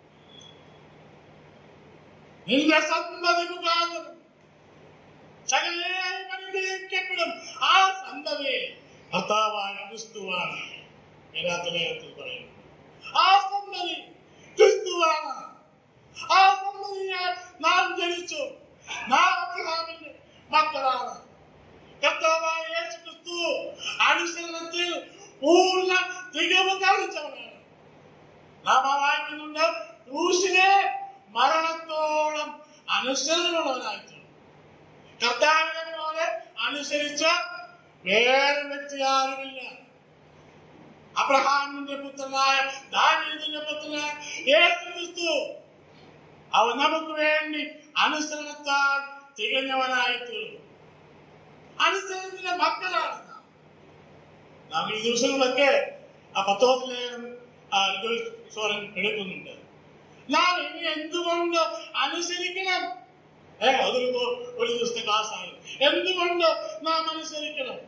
Speaker 1: നിന്റെ സന്തതി മുഖാന്തരം സകലയായി അനുഗ്രഹിക്കപ്പെടും ആ സന്തതി ഭർത്താവായ ക്രിസ്തുവാണ് വേദാന്തലേഖത്തിൽ പറയുന്നു ആ സന്തതി ക്രിസ്തുവാണ് ആ സന്തതിയാൽ നാം ജനിച്ചു നാം അബ്രഹാമിന്റെ മക്കളാണ് കർത്താവായ യേശു ക്രിസ്തു അനുസരണത്തിൽ പൂർണ്ണ തികവ് കാണിച്ചവനാണ് നാം ആ വായിക്കുന്നുണ്ട് ക്രൂശിനെ മരണത്തോളം അനുസരണമുള്ളവനായിട്ടുണ്ട് കർത്താവിനെ പോലെ അനുസരിച്ച വേറെ വ്യക്തി ആരുമില്ല അബ്രഹാമിന്റെ പുത്രനായ ദാവീദിന്റെ പുത്രനായ യേശു ക്രിസ്തു അവൻ നമുക്ക് വേണ്ടി അനുസരണത്താൽ തികഞ്ഞവനായി തീർന്നു അനുസരണത്തിന്റെ മക്കളാണ് നാം നാം ഈ ദിവസങ്ങളൊക്കെ ആ പത്തോത്തിലേഖനം സോറൻ എടുക്കുന്നുണ്ട് നാം ഇനി എന്തുകൊണ്ട് അനുസരിക്കണം ഏ അതൊരു കൊ- ഒരു ദിവസത്തെ ക്ലാസ് ആണ് എന്തുകൊണ്ട് നാം അനുസരിക്കണം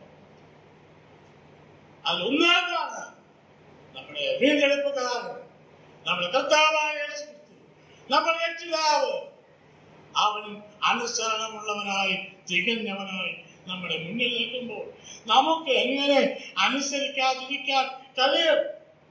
Speaker 1: അതിലൊന്നാമതാണ് നമ്മുടെ വീണ്ടെടുപ്പുകാരൻ നമ്മുടെ കർത്താവായ യേശു ക്രിസ്തു നമ്മുടെ രക്ഷിതാവ് അവൻ അനുസരണമുള്ളവനായി തികഞ്ഞവനായി നമ്മുടെ മുന്നിൽ നിൽക്കുമ്പോൾ നമുക്ക് എങ്ങനെ അനുസരിക്കാതിരിക്കാൻ കഴിയും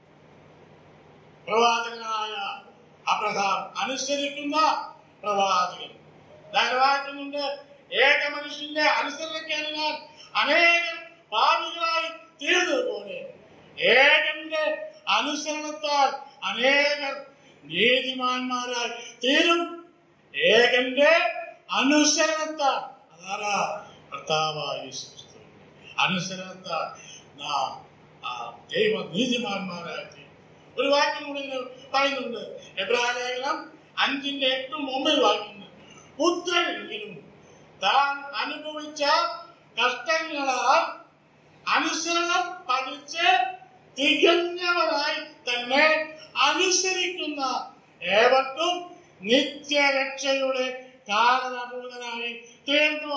Speaker 1: പ്രവാചകനായ അബ്രഹാം അനുസരിക്കുന്ന പ്രവാചകൻ ധാരാളമായിട്ടുണ്ട് ഏക മനുഷ്യന്റെ അനുസരണക്കേടിനാൽ അനേകം പാപികളായി തീർന്നതുപോലെ ഏകന്റെ അനുസരണത്താൽ അനേകർ നീതിമാന്മാരായി തീരും ഏകന്റെ അനുസരണത്താൽ അതാരാ കർത്താവായ യേശു ക്രിസ്തു. അനുസരണത്താൽ നാം ആ ദൈവ നീതിമാന്മാരായി തീരും ഒരു വാക്യം കൂടി ഇങ്ങനെ പറയുന്നുണ്ട് എബ്രാഹിം ലേഖനം അഞ്ചിന്റെ എട്ടും ഒമ്പത് വാക്യങ്ങൾ പുത്രനെങ്കിലും താൻ അനുഭവിച്ച കഷ്ടങ്ങളാൽ അനുസരണം പഠിച്ച് തികഞ്ഞവനായി തന്നെ അനുസരിക്കുന്ന ഏവർക്കും നിത്യരക്ഷയുടെ കാരണഭൂതനായി തീർന്നു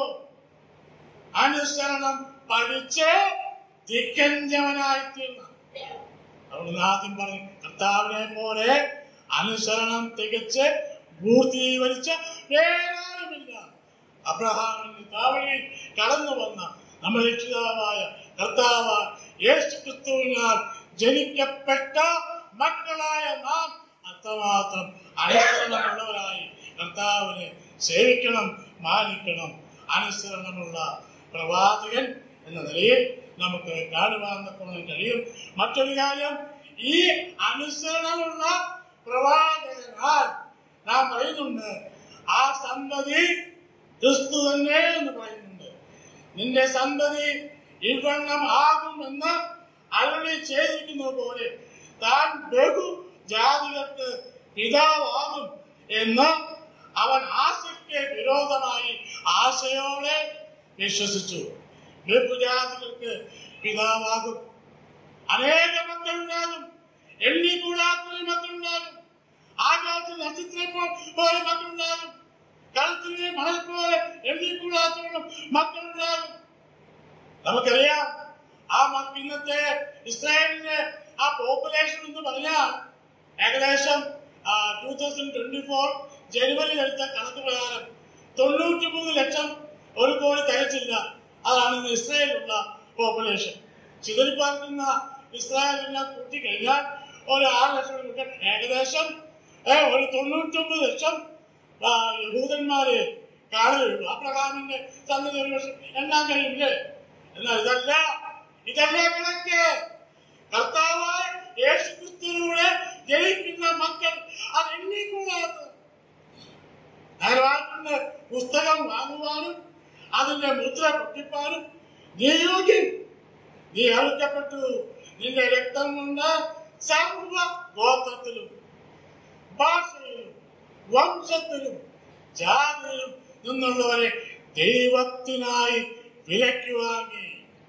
Speaker 1: അനുസരണം പഠിച്ച് തികഞ്ഞവനായി തീർന്നു അവിടുന്ന് ആദ്യം പറഞ്ഞു കർത്താവിനെ പോലെ അനുസരണം തികച്ച് പൂർത്തീകരിച്ച വേറാരുമില്ല അബ്രഹാമിന്റെ താവഴിയിൽ കടന്നു വന്ന നമ്മുടെ രക്ഷിതാവായ കർത്താവ് യേശു ക്രിസ്തുവിനാൽ ജനിക്കപ്പെട്ട മക്കളായ നാം അത്രമാത്രം അനുസരണമുള്ളവരായി കർത്താവിനെ സേവിക്കണം മാനിക്കണം അനുസരണമുള്ള പ്രവാചകൻ എന്ന നിലയിൽ നമുക്ക് കാണുവാൻ തക്കവണ്ണം കഴിയും മറ്റൊരു കാര്യം ഈ അനുസരണമുള്ള പ്രവാചകനാൽ നാം പറയുന്നുണ്ട് ആ സന്തതി ക്രിസ്തു തന്നെ എന്ന് പറയുന്നുണ്ട് നിന്റെ സന്തതി ഇവണ്ണം ആകുമെന്ന് അരുളി ചെയ്തിരിക്കുന്നത് പോലെ താൻ ബഹു ജാതികൾക്ക് പിതാവാകും എന്ന് അവൻ ആശയ്ക്ക് വിരോധമായി ആശയോടെ വിശ്വസിച്ചു ബഹുജാതികൾക്ക് പിതാവാകും അനേക മക്കളുണ്ടാകും എണ്ണിക്കൂടാത്ത മക്കളുണ്ടാകും ആകാശ നക്ഷത്രം പോ- പോലെ മക്കളുണ്ടാകും കഴുത്തിലെ മണൽ പോലെ എണ്ണിക്കൂടാത്തോളം മക്കളുണ്ടാകും നമുക്കറിയാം ആ മക്ക ഇന്നത്തെ ഇസ്രായേലിന്റെ ആ പോപ്പുലേഷൻ എന്ന് പറഞ്ഞാൽ ഏകദേശം ടൂ തൗസൻഡ് ട്വന്റി ഫോർ ജനുവരി എടുത്ത കണക്ക് പ്രകാരം തൊണ്ണൂറ്റി മൂന്ന് ലക്ഷം ഒരു കോടി തികച്ചില്ല അതാണ് ഇന്ന് ഇസ്രായേലിലുള്ള പോപ്പുലേഷൻ ചിതറിപ്പാർക്കുന്ന ഇസ്രായേലിനെ കൂട്ടിക്കഴിഞ്ഞാൽ ഒരു ആറ് ലക്ഷം കിട്ടും ഏകദേശം ഏ, ഒരു തൊണ്ണൂറ്റൊമ്പത് ലക്ഷം ആ, യഹൂദന്മാരെ കാണുകയുള്ളൂ അബ്രഹാമിന്റെ സന്നദ്ധ ഒരു വർഷം എണ്ണാൻ കഴിയില്ലേ എന്നാൽ ഇതല്ല ഇതല്ല കണക്ക് കർത്താവായ യേശു ക്രിസ്തുവിലൂടെ ജനിക്കുന്ന മക്കൾ അത് എണ്ണിക്കൂടാത്ത ധാരാളത്തിന്റെ പുസ്തകം വാങ്ങുവാനും അതിന്റെ മുദ്ര പൊട്ടിപ്പാനും നീ യോഗ്യൻ നീ അറുക്കപ്പെട്ടു നിന്റെ രക്തം കൊണ്ട് സർവ ഗോത്രത്തിലും ഭാഷയിലും വംശത്തിലും ജാതിയിലും നിന്നുള്ളവരെ ദൈവത്തിനായി വിലയ്ക്ക് വാങ്ങി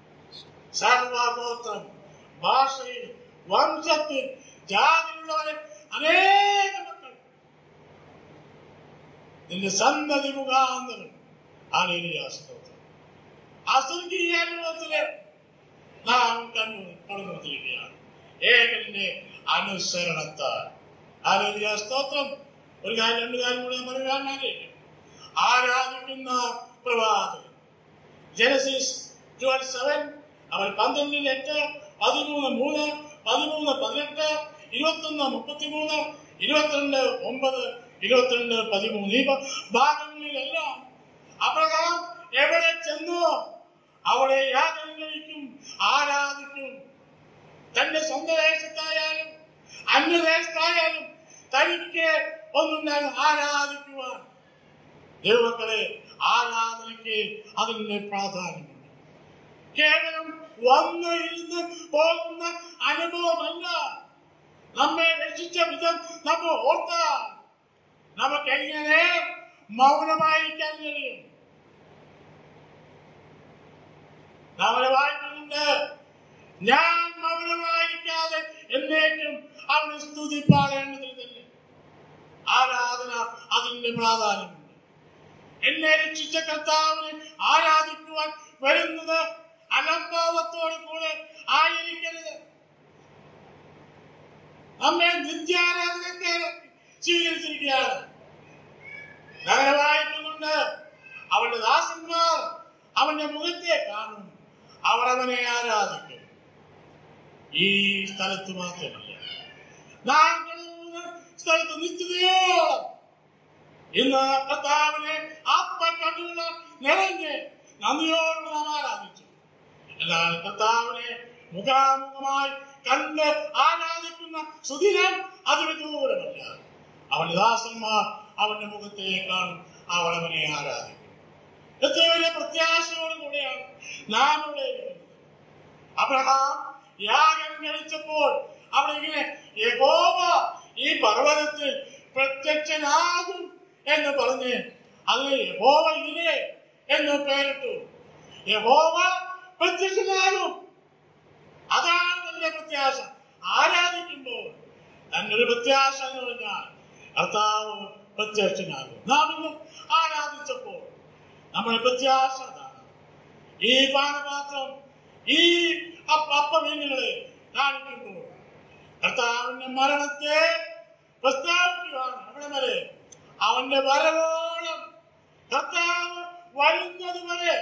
Speaker 1: സർവഗോത്രം ഭാഷയിൽ വംശത്തിൽ ജാതിയുള്ളവരെ അനേക മക്കൾ നിന്റെ സന്തതി മുഖാന്തരം ആലേലിയാസ്തോത്രം അസുഖീയ അനുഭവത്തില് നാം കണ്ണു കടന്നുകൊണ്ടിരിക്കുകയാണ് ഏകന്റെ അനുസരണത്താൽ ആലേലിയ സ്തോത്രം ഒരു കാര്യം രണ്ട് കാര്യം കൂടെ ഞാൻ പറയാൻ ആഗ്രഹിക്കുന്നു ആരാധിക്കുന്ന പ്രവാചകൻ ജനസിസ് ട്വൽവ് സെവൻ അവൻ പന്ത്രണ്ടിൽ എട്ട് പതിമൂന്ന് മൂന്ന് പതിമൂന്ന് പതിനെട്ട് ഇരുപത്തൊന്ന് മുപ്പത്തിമൂന്ന് ഇരുപത്തിരണ്ട് ഒമ്പത് ഇരുപത്തിരണ്ട് പതിമൂന്ന് ഈ ഭ- ഭാഗങ്ങളിലെല്ലാം അബ്രഹാം എവിടെ ചെന്നു അവിടെ യാഗം കഴിക്കും ആരാധിക്കും തന്റെ സ്വന്തം ദേശത്തായാലും അന്യദേശത്തായാലും തനിക്ക് ഒന്നുണ്ടാകും ആരാധിക്കുവാൻ ദൈവമക്കളെ ആരാധനയ്ക്ക് അതിന്റെ പ്രാധാന്യമുണ്ട് കേവലം വന്ന് ഇരുന്ന് പോകുന്ന അനുഭവമല്ല നമ്മെ രക്ഷിച്ച വിധം നമ്മൾ ഓർത്താൽ നമുക്ക് എങ്ങനെ മൗനമായിരിക്കാൻ കഴിയും നമ്മൾ വായിക്കുന്നുണ്ട് ഞാൻ മൗനമായിരിക്കാതെ എന്നേക്കും അവന് സ്തുതിപ്പാടേണ്ടതിൽ തന്നെ ആരാധന അതിന്റെ പ്രാധാന്യമുണ്ട് എന്നെ രക്ഷിച്ച കർത്താവിനെ ആരാധിക്കുവാൻ വരുന്നത് അലംഭാവത്തോടു കൂടെ ആയിരിക്കരുത് നമ്മെ നിത്യാരാധനക്കാരെ സ്വീകരിച്ചിരിക്കുകയാണ് അങ്ങനെ വായിക്കുന്നുണ്ട് അവന്റെ ദാസന്മാർ അവന്റെ മുഖത്തെ കാണും അവർ അവനെ ആരാധിക്കും ഈ സ്ഥലത്ത് മാത്രമല്ല നാം കഴിയുന്ന സ്ഥലത്ത് നിത്യതയോളം ഇന്ന് കർത്താവിനെ ആത്മകണ്ണുള്ള നിറഞ്ഞ് നന്ദിയോട് നാം ആരാധിച്ചു എന്നാൽ കർത്താവിനെ മുഖാമുഖമായി കണ്ട് ആരാധിക്കുന്ന സുദിനം അതിന് ദൂരമല്ല അവന്റെ ദാസന്മാർ അവന്റെ മുഖത്തെ കാണും അവൾ അവനെ ആരാധിക്കും എത്ര വലിയ പ്രത്യാശയോടും കൂടെയാണ് നാം ഇവിടെ ഇരിക്കുന്നത്. അബ്രഹാം യാഗം കഴിച്ചപ്പോൾ അവിടെ ഇങ്ങനെ യഹോവ ഈ പർവ്വതത്തിൽ പ്രത്യക്ഷനാകും എന്ന് പറഞ്ഞ് അതിന് യഹോവ ഇല്ലേ എന്ന് പേരിട്ടു യഹോവ പ്രത്യക്ഷനാകും അതാണ് തന്റെ പ്രത്യാശ ആരാധിക്കുമ്പോൾ തന്റെ ഒരു പ്രത്യാശ എന്ന് പറഞ്ഞാൽ കർത്താവ് പ്രത്യക്ഷനാകും നാം ഇന്ന് ആരാധിച്ചപ്പോൾ നമ്മുടെ പ്രത്യാശ അതാണ് ഈ പാനപാത്രം ഈ അപ്പ അപ്പമീനുകളെ കാണിക്കുമ്പോൾ കർത്താവിന്റെ മരണത്തെ പ്രസ്താവിക്കുകയാണ് അവിടെ വരെ അവന്റെ വരവോളം കർത്താവ് വരുന്നത് വരെ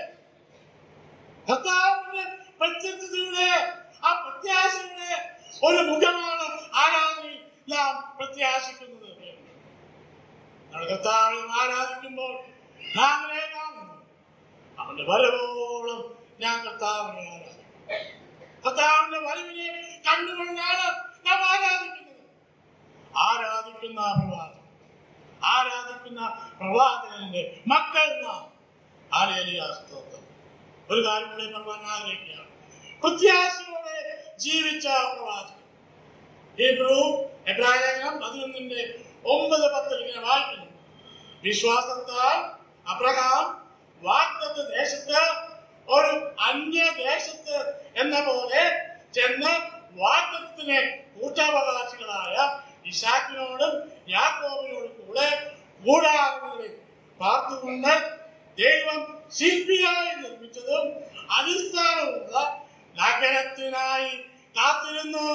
Speaker 1: കർത്താവിന്റെ പ്രത്യക്ഷതയുടെ ആ പ്രത്യാശയുടെ ഒരു മുഖമാണ് ആരാധനയിൽ നാം പ്രത്യാശിക്കുന്നത് നമ്മൾ കർത്താവിനെ ആരാധിക്കുമ്പോൾ നാം അവനെ കാണുന്നു അവന്റെ വരവോളം ഞാൻ കർത്താവിനെ ആരാധിക്കും കർത്താവിന്റെ വരവിനെ കണ്ടുകൊണ്ടാണ് നാം ആരാധിക്കുന്നത് ആരാധിക്കുന്ന പ്രവാചകൻ ആരാധിക്കുന്ന പ്രവാചകന്റെ മക്കൾ നാം ആലേലിയ സ്തോത്രം ഒരു കാര്യം കൂടെ പറയാൻ ആഗ്രഹിക്കുകയാണ് പ്രത്യാശയോടെ ജീവിച്ച പ്രവാചകൻ ഹീബ്രു എബ്രാഹിം പതിനൊന്നിന്റെ ഒമ്പത് പത്തിൽ ഇങ്ങനെ വായിക്കുന്നു വിശ്വാസത്താൽ അബ്രഹാം വാഗ്ദത്ത ദേശത്ത് ഒരു അന്യദേശത്ത് എന്ന പോലെ ചെന്ന് വാഗ്ദത്തിനെ കൂട്ടാവകാശികളായ ഇഷാക്കിനോടും യാക്കോബിനോടും കൂടെ കൂടാരങ്ങളിൽ പാർത്തുകൊണ്ട് ദൈവം ശില്പിയായി നിർമ്മിച്ചതും അടിസ്ഥാനമുള്ള നഗരത്തിനായി കാത്തിരുന്നു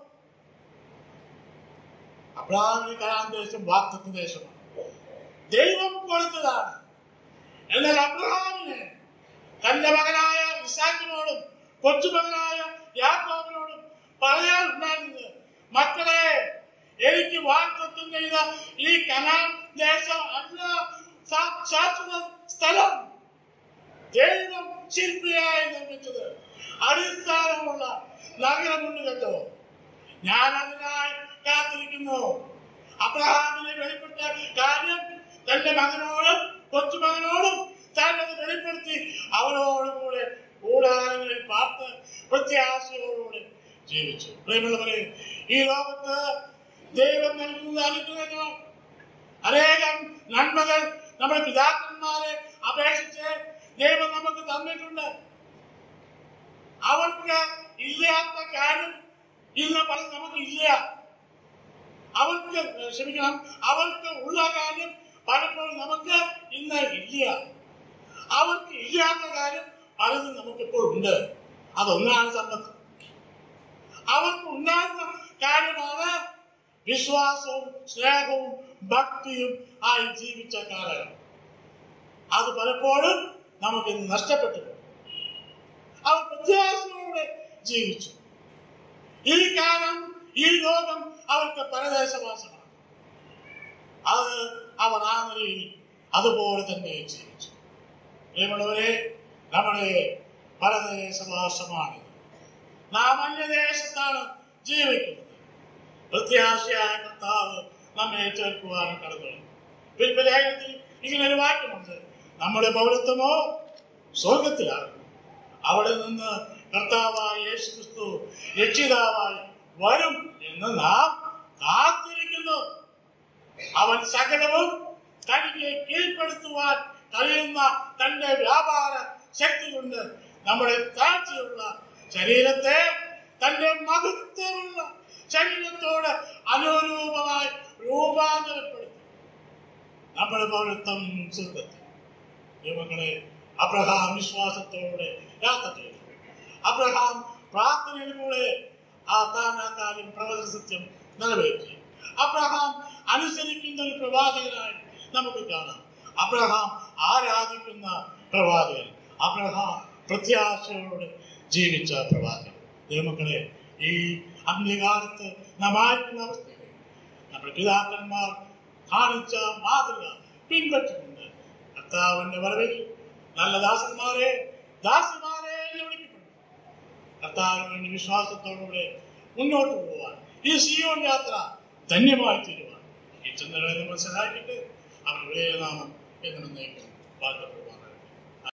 Speaker 1: അബ്രാഹിമിന് കനാൻ ദേശം വാഗ്ദത്ത ദേശമാണ് ദൈവം കൊടുത്തതാണ് എന്നാൽ അബ്രഹാമിന് തന്റെ മകനായ ഇസാക്കിനോടും കൊച്ചുമകനായ യാക്കോബിനോടും പറയാനുണ്ടായിരുന്നത് മക്കളെ എനിക്ക് വാക്തത്വം ചെയ്ത ഈ കനാൻ ദേശം അല്ല സാ- ശാശ്വത സ്ഥലം ദൈവം ശില്പിയായി നിർമ്മിച്ചത് അടിസ്ഥാനമുള്ള നഗരമുണ്ട് കേട്ടോ ഞാൻ അതിനായി കാത്തിരിക്കുന്നു അബ്രഹാമിനെ വെളിപ്പെട്ട കാര്യം തന്റെ മകനോടും കൊച്ചുമകനോടും താൻ അത് വെളിപ്പെടുത്തി അവനോടും കൂടെ കൂടാരങ്ങളിൽ പാർത്ത് പ്രത്യാശയോടുകൂടെ ജീവിച്ചു പ്രിയമുള്ളവരെ ഈ ലോകത്ത് ദൈവം നൽകുന്ന അനുഗ്രഹങ്ങൾ അനേകം നന്മകൾ നമ്മുടെ പിതാക്കന്മാരെ അപേക്ഷിച്ച് ദൈവം നമുക്ക് തന്നിട്ടുണ്ട് അവർക്ക് ഇല്ലാത്ത കാര്യം ഇന്ന് പല നമുക്ക് ഇല്ല അവർക്ക് ക്ഷമിക്കണം അവർക്ക് ഉള്ള കാര്യം പലപ്പോഴും നമുക്ക് ഇന്ന് ഇല്ല അവർക്ക് ഇല്ലാത്ത കാര്യം പലതും നമുക്കിപ്പോൾ ഉണ്ട് അതൊന്നാണ് സമ്പത്ത് അവർക്ക് ഉണ്ടാകുന്ന കാര്യമാണ് വിശ്വാസവും സ്നേഹവും ഭക്തിയും ആയി ജീവിച്ച കാലം അത് പലപ്പോഴും നമുക്ക് ഇന്ന് നഷ്ടപ്പെട്ടു പോയി. അവർ പ്രത്യാശയോടെ ജീവിച്ചു ഈ കാലം ഈ ലോകം അവർക്ക് പരദേശവാസമാണ് അത് അവർ ആ നിലയിൽ അതുപോലെ തന്നെ ജീവിച്ചു പ്രിയമുള്ളവരെ നമ്മുടെ പരദേശവാസമാണ് നാം അന്യദേശത്താണ് ജീവിക്കുന്നത് പ്രത്യാശയായ കർത്താവ് നമ്മെ ചേർക്കുവാനും കടന്നു ലേഖനത്തിൽ ഇങ്ങനെ ഒരു വാക്യമുണ്ട് നമ്മുടെ പൗരത്വമോ സ്വർഗത്തിലാണ് അവിടെ നിന്ന് കർത്താവായ യേശു ക്രിസ്തു രക്ഷിതാവായി വരും എന്ന് നാം കാത്തിരിക്കുന്നു അവൻ സകലവും തനിക്ക് കീഴ്പ്പെടുത്തുവാൻ കഴിയുന്ന തന്റെ വ്യാപാര ശക്തി കൊണ്ട് നമ്മുടെ താഴ്ചയുള്ള ശരീരത്തെ തന്റെ മഹത്വമുള്ള ശരീരത്തോട് അനുരൂപമായി രൂപാന്തരപ്പെടുത്തി നമ്മൾ പൗരത്വം സ്വർഗത്തിൽ ദൈവങ്ങളെ അബ്രഹാം വിശ്വാസത്തോടെ യാത്ര ചെയ്തു അബ്രഹാം പ്രാർത്ഥനയിലൂടെ ആ താൻ ആ കാര്യം പ്രവചന സത്യം നിറവേറ്റി അബ്രഹാം അനുസരിക്കുന്ന ഒരു പ്രവാചകനായി നമുക്ക് കാണാം അബ്രഹാം ആരാധിക്കുന്ന പ്രവാചകൻ അബ്രഹാം പ്രത്യാശയോടെ ജീവിച്ച പ്രവാചകൻ ദൈവമക്കളെ ഈ അന്ത്യകാലത്ത് നാം ആയിരിക്കുന്ന അവസ്ഥയിൽ നമ്മുടെ പിതാക്കന്മാർ കാണിച്ച മാതൃക പിൻപറ്റുന്നുണ്ട് കർത്താവിന്റെ വരവിൽ നല്ല ദാസന്മാരെ ദാസിമാരെ എന്ന് വിളിക്കപ്പെടുന്നു കർത്താവിന് വേണ്ടി വിശ്വാസത്തോടുകൂടെ മുന്നോട്ട് പോവാൻ ഈ സിയോൺ യാത്ര ധന്യമായി തീരുവാൻ ഈ ചന്ദ്രനെ നമ്മൾ സഹായിക്കട്ടെ അവരുടെ നാമം എന്നേക്കും വാഴ്ത്തപ്പെടുവാൻ